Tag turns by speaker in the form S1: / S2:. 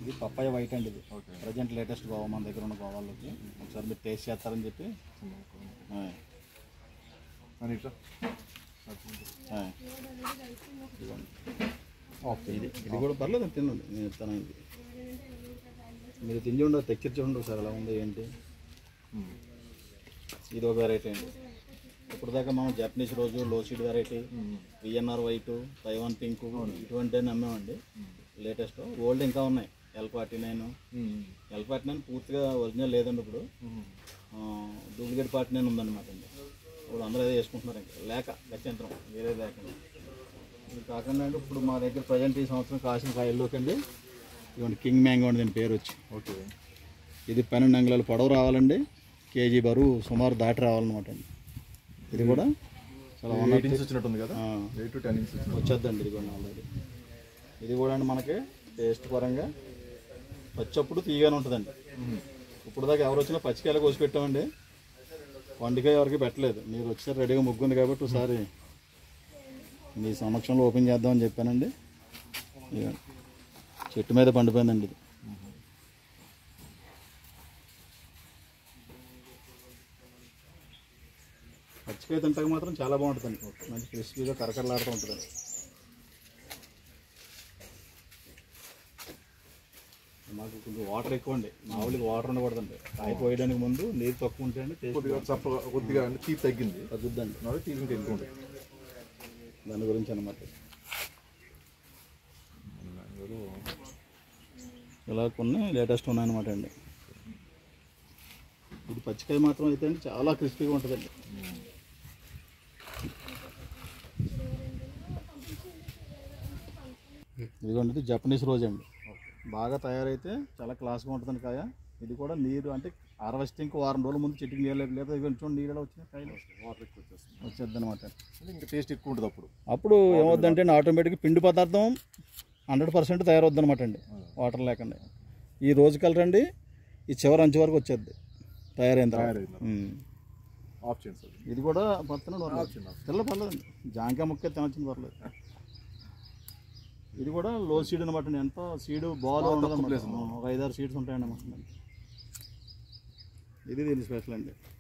S1: ఇది papaya white అండి ఇది
S2: ఓకే
S1: ప్రజెంట్ లేటెస్ట్ గోవా మన దగ్గర ఉన్న గోవాలోకి ఒకసారి మీరు టేస్ట్ చేస్తారని చెప్పి ఆయ్,
S2: అని ఇట్లా
S1: ఆయ్. ఇదిగోండి. ఇది ఇది కూడా పర్లేదు తినండి నేను ఇస్తాను ఇది మీరు తిండి ఉండదు టెక్చర్ చూడండి ఒకసారి ఎలా ఉంది ఏంటి ఇది ఒక వెరైటీ అండి ఇప్పుడు దాకా మనం జపనీస్ రోజు లో seed variety VNR white Taiwan pink ఇటువంటి అమ్మామండి లేటెస్ట్ ఓల్డ్ ఇంకా ఉన్నాయి L forty nine L forty nine పూర్తిగా ఒరిజినల్ లేదండి ఇప్పుడు డూప్లికేట్ ఫార్టీ నైన్ ఉందన్నమాట అండి ఇప్పుడు అందరూ అదే వేసుకుంటున్నారు ఇంకా లేక గత్యంతరం వేరే లేకుండా ఇది కాకుండా అండి ఇప్పుడు మా దగ్గర ప్రజెంట్ ఈ సంవత్సరం కాసిన కాయల్లోకి అండి ఇదిగోండి కింగ్ మ్యాంగో అండి దీని పేరు వచ్చి
S2: ఓకే
S1: ఇది పన్నెండు అంగుళాలు పొడవు రావాలండి కేజీ బరువు సుమారు దాటి రావాలన్నమాట అండి ఇది కూడా చాలా వన్
S2: ఎయిట్ ఇంచ్ వచ్చినట్టుంది కదా
S1: ఆ,
S2: ఎయిట్ టు టెన్ ఇంచ్
S1: వచ్చేద్దండి ఇది కూడా ఆల్రెడీ ఇది కూడా అండి మనకి టేస్ట్ పరంగా పచ్చప్పుడు తీయగానే ఉంటుందండి ఇప్పుడు దాకా ఎవరు వచ్చినా పచ్చికాయలు కోసి పెట్టామండి వండికాయ ఎవరికి పెట్టలేదు మీరు వచ్చారు రెడీగా ముగ్గుంది కాబట్టి ఒకసారి మీ సమక్షంలో ఓపెన్ చేద్దామని చెప్పానండి ఇదిగోండి. చెట్టు మీద పండిపోయిందండి ఇది పచ్చికాయ తింటాక మాత్రం చాలా బాగుంటుందండి మంచి క్రిస్పీగా కరకరలాడుతూ ఉంటుందండి మాకు కొంచెం వాటర్ ఎక్కువ అండి మామూలుగా వాటర్ ఉండకూడదండి కాయ పోయడానికి ముందు నీరు తక్కువ ఉంటే అండి టేస్ట్
S2: కొద్దిగా చప్పగా కొద్దిగా అంటే తీపి తగ్గింది
S1: తగ్గుద్దండి
S2: నాలుగు తీపి ఇంకా ఎక్కువ ఉంటుంది
S1: దాని గురించి అనమాట ఇలా కొన్ని లేటెస్ట్ ఉన్నాయన్నమాట అండి ఇది పచ్చికాయ మాత్రం అయితే అండి చాలా క్రిస్పీగా ఉంటుందండి ఇదిగోండి ఇది జపనీస్ రోజ్ అండి బాగా తయారైతే చాలా క్లాస్గా ఉంటుందండి కాయ ఇది కూడా నీరు అంటే హార్వెస్టింగ్ వారం రోజుల ముందు చెట్టుకి నీళ్ళు లేదా కొంచెం నీళ్ళు వచ్చిన కాయలు
S2: వాటర్ ఎక్కువ వచ్చేస్తుంది
S1: వచ్చేది అనమాట
S2: అంటే ఇంకా టేస్ట్ ఎక్కువ ఉంటుంది అప్పుడు
S1: అప్పుడు ఏమవుద్దంటే ఆటోమేటిక్గా పిండి పదార్థం హండ్రెడ్ పర్సెంట్ తయారవుద్ది అనమాట అండి వాటర్ లేకుండా ఈ రోజు కలర్ అండి ఈ చివరి అంచు వరకు వచ్చేది తయారైన తర్వాత
S2: తయారైంది
S1: ఉమ్.
S2: ఆఫ్ చేయండి సార్
S1: ఇది కూడా పత్తనం తెల్ల పర్లేదండి జాంకాయ ముక్క తినొచ్చింది పర్లేదు ఇది కూడా లో సీడ్ అనమాట అండి ఎంత సీడ్ బాల్ ఉండదు ఒక ఐదారు సీడ్స్ ఉంటాయండి అన్నమాట ఇది దీని స్పెషల్ అండి